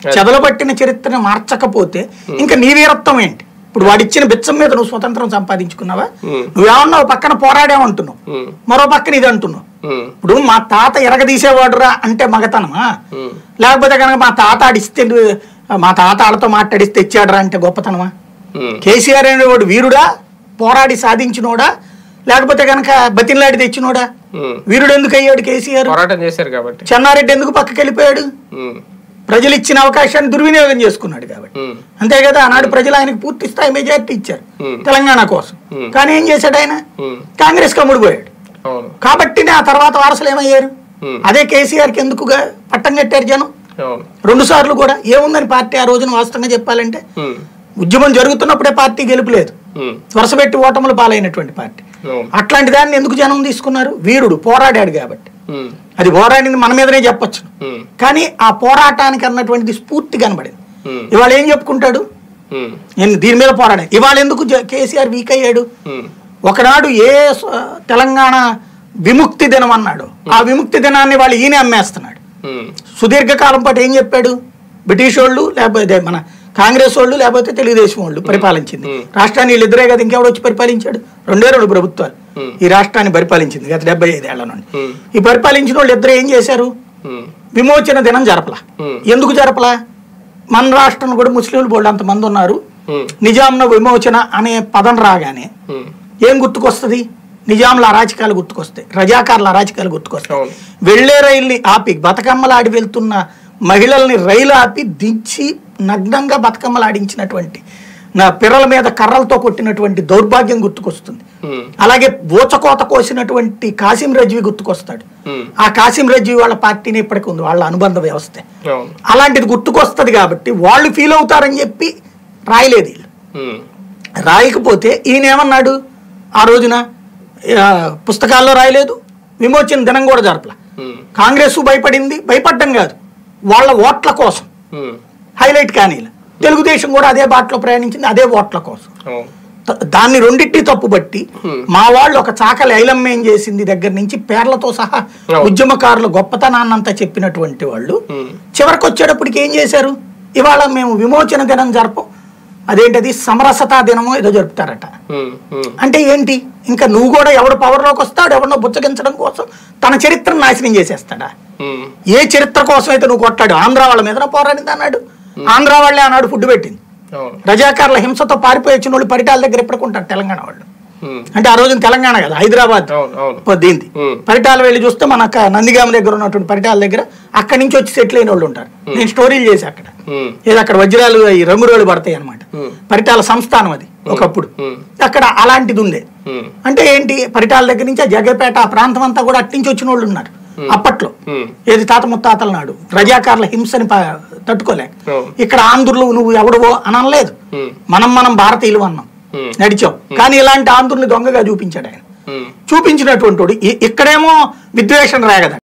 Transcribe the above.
చెదలబట్టిన చరిత్రను మార్చకపోతే ఇంకా నీ వీరత్వం ఏంటి ఇప్పుడు వాడిచ్చిన బిచ్చం మీద నువ్వు స్వతంత్రం సంపాదించుకున్నావా ఉమ్. నువ్వేమన్నావు పక్కన పోరాడేమంటున్నావు ఉమ్, మరో పక్కన ఇది అంటున్నావు ఉమ్, ఇప్పుడు మా తాత ఎరగదీసేవాడురా అంటే మగతనమా ఉమ్, లేకపోతే కనుక మా తాత ఆడిస్తే నువ్వు- మా తాత వాళ్ళతో మాట్లాడిస్తే తెచ్చాడురా అంటే గొప్పతనమా ఉమ్, కేసీఆర్ అనేవాడు వీరుడా పోరాడి సాధించినోడా లేకపోతే కనుక బతిన్లాడి తెచ్చినోడా ఉమ్. వీరుడు ఎందుకు అయ్యాడు కేసీఆర్ పోరాటం చేశారు కాబట్టి చెన్నారెడ్డి ఎందుకు పక్కకి వెళ్ళిపోయాడు ఉమ్, ప్రజలు ఇచ్చిన అవకాశాన్ని దుర్వినియోగం చేసుకున్నాడు కాబట్టి ఉమ్, అంతే కదా ఆనాడు ప్రజలు ఆయనకు పూర్తి స్థాయి మెజార్టీ ఇచ్చారు Hmm. తెలంగాణ కోసం Hmm. కానీ ఏం చేశాడు ఆయన ఉమ్, కాంగ్రెస్ కమ్ముడిపోయాడు అవును కాబట్టి ఆ తర్వాత వారసులు ఏమయ్యారు Hmm. అదే కేసీఆర్కి ఎందుకుగా పట్టం కట్టారు జనం అవును రెండు సార్లు కూడా ఏముందని పార్టీ ఆ రోజున వాస్తవంగా చెప్పాలంటే ఉమ్, ఉద్యమం జరుగుతున్నప్పుడే పార్టీ గెలుపులేదు ఉమ్, వరుసపెట్టి ఓటములు పాలైనటువంటి పార్టీ అవును అట్లాంటి దాన్ని ఎందుకు జనం తీసుకున్నారు వీరుడు పోరాడాడు కాబట్టి ఉమ్, అది పోరాడింది మన మీదనే చెప్పొచ్చు ఉమ్, కానీ ఆ పోరాటానికి అన్నటువంటిది స్ఫూర్తి కనబడింది ఉమ్, ఇవాళ ఏం చెప్పుకుంటాడు ఉమ్, నేను దీని మీద పోరాడాను ఇవాళ ఎందుకు జ- కేసీఆర్ వీక్ అయ్యాడు ఉమ్, ఒకనాడు ఏ స- తెలంగాణ విముక్తి దినం అన్నాడు ఆ విముక్తి దినాన్ని వాళ్ళు ఈయన అమ్మేస్తున్నాడు ఉమ్, సుదీర్ఘకాలం పాటు ఏం చెప్పాడు బ్రిటిష్ వాళ్ళు లేకపోతే మన కాంగ్రెస్ వాళ్ళు లేకపోతే తెలుగుదేశం వాళ్ళు పరిపాలించింది Hmm. రాష్ట్రాన్ని వీళ్ళిద్దరే కదా ఇంకెవడు వచ్చి పరిపాలించాడు రెండే రెండు ప్రభుత్వాలు Hmm. ఈ రాష్ట్రాన్ని పరిపాలించింది గత డెబ్బై ఐదేళ్ల నుండి ఉమ్, ఈ పరిపాలించిన వాళ్ళు ఇద్దరు ఏం చేశారు ఉమ్, విమోచన దినం జరపలా Hmm. ఎందుకు జరపలా మన రాష్ట్రంలో కూడా ముస్లింలు బోళ్ళు అంతమంది ఉన్నారు ఉమ్, నిజాంన విమోచన అనే పదం రాగానే ఉమ్, ఏం గుర్తుకొస్తుంది నిజాంల అరాచకాలు గుర్తుకొస్తాయి రజాకారుల అరాచకాలు గుర్తుకొస్తాయి అవును వెళ్లే రైల్ని ఆపి బతుకమ్మలాడి వెళ్తున్న మహిళల్ని రైలు ఆపి దించి నగ్నంగా బతుకమ్మలాడించినటువంటి నా పిర్రల మీద కర్రలతో కొట్టినటువంటి దౌర్భాగ్యం గుర్తుకొస్తుంది ఉమ్, అలాగే బోచకోత కోసినటువంటి కాసిం రజ్వి గుర్తుకొస్తాడు ఉమ్, ఆ కాసిం రజ్వి వాళ్ళ పార్టీని ఇప్పటికి ఉంది వాళ్ళ అనుబంధ వ్యవస్థ అవును అలాంటిది గుర్తుకొస్తుంది కాబట్టి వాళ్ళు ఫీల్ అవుతారని చెప్పి రాయలేదు వీళ్ళు ఉమ్, రాయకపోతే ఈయన ఏమన్నాడు ఆ రోజున ఆ, పుస్తకాల్లో రాయలేదు విమోచన దినం కూడా జరపల ఉమ్, కాంగ్రెస్ భయపడింది భయపడడం కాదు వాళ్ళ ఓట్ల కోసం ఉమ్, హైలైట్ కానీ తెలుగుదేశం కూడా అదే బాటలో ప్రయాణించింది అదే ఓట్ల కోసం అవును త- దాన్ని రెండింటి తప్పుబట్టి Hmm. మా వాళ్ళు ఒక చాకలి ఐలమ్మేం చేసింది దగ్గర నుంచి పేర్లతో సహా అవును. ఉద్యమకారుల గొప్పతనాన్నంతా చెప్పినటువంటి వాళ్ళు ఉమ్, చివరికి వచ్చేటప్పటికి ఏం చేశారు ఇవాళ మేము విమోచన దినం జరపం అదేంటది సమరసతా దినమో ఏదో జరుపుతారట ఉమ్, ఉమ్, అంటే ఏంటి ఇంకా నువ్వు కూడా ఎవడు పవర్లోకి వస్తాడు ఎవరినో బుచ్చగించడం కోసం తన చరిత్రను నాశనం చేసేస్తాడా ఉమ్, ఏ చరిత్ర కోసం అయితే నువ్వు కొట్టాడు ఆంధ్ర వాళ్ళ మీద పోరాడింది అన్నాడు ఆంధ్ర వాళ్ళే ఆనాడు ఫుడ్ పెట్టింది అవును రజాకారుల హింసతో పారిపోయి వచ్చిన వాళ్ళు పరిటాల దగ్గర ఎప్పుడుకుంటారు తెలంగాణ వాళ్ళు ఉమ్, అంటే ఆ రోజున తెలంగాణ కదా హైదరాబాద్ అవును అవును దీంది ఉమ్, పరిటాల వెళ్ళి చూస్తే మన క- నందిగామ దగ్గర ఉన్నటువంటి పరిటాల దగ్గర అక్కడి నుంచి వచ్చి సెటిల్ అయిన వాళ్ళు ఉంటారు నేను స్టోరీలు చేసి అక్కడ ఉమ్, ఏదో అక్కడ వజ్రాలు ఈ రంగురోళ్ళు పడతాయి అనమాట ఉమ్, పరిటాల సంస్థానం అది ఒకప్పుడు ఉమ్, అక్కడ అలాంటిది ఉండేది ఉమ్, అంటే ఏంటి పరిటాల దగ్గర నుంచి ఆ జగపేట ఆ ప్రాంతం అంతా కూడా అట్నుంచి వచ్చిన వాళ్ళు ఉన్నారు అప్పట్లో ఉమ్, ఏది తాత ముత్తాతల నాడు రజాకారుల హింసని ప- తట్టుకోలేక అవును ఇక్కడ ఆంధ్రులు నువ్వు ఎవడవో అని అనలేదు ఉమ్, మనం మనం భారతీయులు అన్నాం ఉమ్, నడిచాం కానీ ఇలాంటి ఆంధ్రుల్ని దొంగగా చూపించాడు ఆయన ఉమ్. చూపించినటువంటి వాడు ఇ- ఇక్కడేమో విద్వేషం రాగద